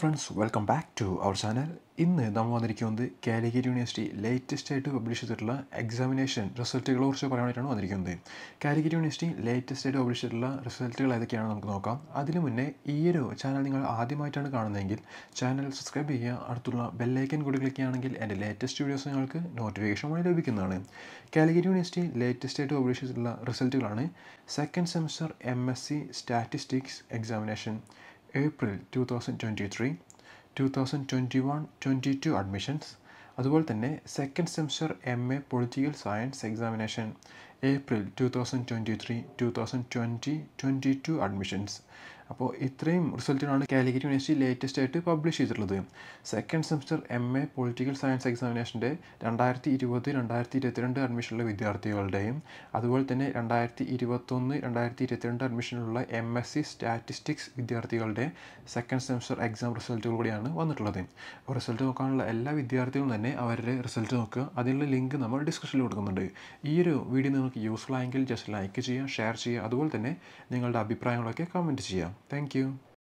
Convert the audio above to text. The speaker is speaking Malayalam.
friends welcome back to our channel ഇന്ന് നമ്മൾ വന്നിരിക്കുന്നത് കാലിക്കറ്റ് യൂണിവേഴ്സിറ്റി ലേറ്റസ്റ്റ് ആയിട്ട് പബ്ലിഷ് ചെയ്തിട്ടുള്ള എക്സാമിനേഷൻ റിസൾട്ടുകളെ കുറിച്ച് പറയാനായിട്ടാണ് വന്നിരിക്കുന്നത് കാലിക്കറ്റ് യൂണിവേഴ്സിറ്റി ലേറ്റസ്റ്റ് ആയിട്ട് പബ്ലിഷ് ചെയ്തിട്ടുള്ള റിസൾട്ടുകൾ ഏതൊക്കെയാണെന്ന് നമുക്ക് നോക്കാം അതിനു മുന്നേ ഈ ഒരു ചാനൽ നിങ്ങൾ ആദ്യമായിട്ടാണ് കാണുന്നതെങ്കിൽ ചാനൽ സബ്സ്ക്രൈബ് ചെയ്യുക അടുത്തുള്ള ബെല്ലൈക്കൻ കൂടി ക്ലിക്ക് ചെയ്യുകയാണെങ്കിൽ എൻ്റെ ലേറ്റസ്റ്റ് വീഡിയോസ് നിങ്ങൾക്ക് നോട്ടിഫിക്കേഷനുമായി ലഭിക്കുന്നതാണ് കാലിക്കറ്റ് യൂണിവേഴ്സിറ്റി ലേറ്റസ്റ്റ് ആയിട്ട് പബ്ലിഷ് ചെയ്തിട്ടുള്ള റിസൾട്ടുകളാണ് second semester M S C statistics examination April two thousand twenty three two thousand twenty one twenty two admissions അതുപോലെ തന്നെ second semester M A political science examination April two thousand twenty three two thousand twenty twenty two admissions അപ്പോൾ ഇത്രയും റിസൾട്ടുകളാണ് കാലിക്കറ്റ് യൂണിവേഴ്സിറ്റി ലേറ്റസ്റ്റ് ആയിട്ട് പബ്ലിഷ് ചെയ്തിട്ടുള്ളത് second semester M A political science എക്സാമിനേഷൻ്റെ രണ്ടായിരത്തി ഇരുപത് രണ്ടായിരത്തി ഇരുപത്തിരണ്ട് അഡ്മിഷനുള്ള വിദ്യാർത്ഥികളുടെയും അതുപോലെ തന്നെ രണ്ടായിരത്തി ഇരുപത്തൊന്ന് രണ്ടായിരത്തി ഇരുപത്തിരണ്ട് അഡ്മിഷനുള്ള എം എസ് സി സ്റ്റാറ്റിസ്റ്റിക്സ് വിദ്യാർത്ഥികളുടെ സെക്കൻഡ് സെമിസ്റ്റർ എക്സാം റിസൾട്ടുകൾ കൂടിയാണ് വന്നിട്ടുള്ളത് അപ്പോൾ റിസൾട്ട് നോക്കാനുള്ള എല്ലാ വിദ്യാർത്ഥികളും തന്നെ അവരുടെ റിസൾട്ട് നോക്കുക അതിനുള്ള ലിങ്ക് നമ്മൾ ഡിസ്ക്രിപ്ഷനിൽ കൊടുക്കുന്നുണ്ട് ഈ ഒരു വീഡിയോ നിങ്ങൾക്ക് യൂസ്ഫുൾ ആയെങ്കിൽ ജസ്റ്റ് ലൈക്ക് ചെയ്യുക ഷെയർ ചെയ്യുക അതുപോലെ തന്നെ നിങ്ങളുടെ അഭിപ്രായങ്ങളൊക്കെ കമൻറ്റ് ചെയ്യുക താങ്ക്